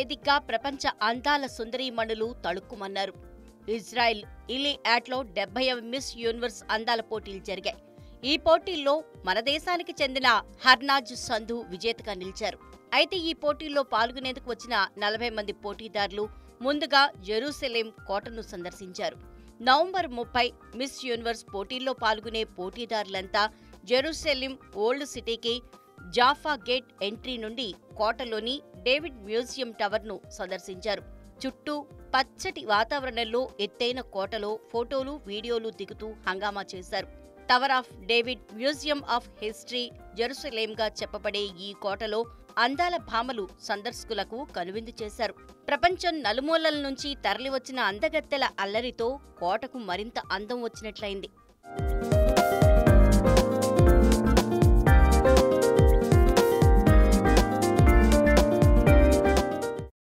వేదికగా ప్రపంచ అందాల సుందరీమణులు తళుక్కుమన్నారు ఇజ్రాయెల్ ఇలియాట్లో డెబ్బైవ మిస్ యూనివర్స్ అందాల పోటీలు జరిగాయి ఈ పోటీల్లో మన దేశానికి చెందిన హర్నాజ్ సంధు విజేతగా నిలిచారు అయితే ఈ పోటీల్లో పాల్గొనేందుకు వచ్చిన నలభై మంది పోటీదారులు ముందుగా జెరూసలేం కోటను సందర్శించారు నవంబర్ ముప్పై మిస్ యూనివర్స్ పోటీల్లో పాల్గొనే పోటీదారులంతా జెరూసలేం ఓల్డ్ సిటీకి జాఫా గేట్ ఎంట్రీ నుండి కోటలోని డేవిడ్ మ్యూజియం టవర్ను సందర్శించారు చుట్టూ పచ్చటి వాతావరణంలో ఎత్తైన కోటలో ఫోటోలు వీడియోలు దిగుతూ హంగామా చేశారు tower of David museum of history జెరూసలేంగా చెప్పబడే ఈ కోటలో అందాల భామలు సందర్శకులకు కనువిందు చేశారు ప్రపంచం నలుమూలల నుంచి తరలివచ్చిన అందగత్తెల అల్లరితో కోటకు మరింత అందం వచ్చినట్లయింది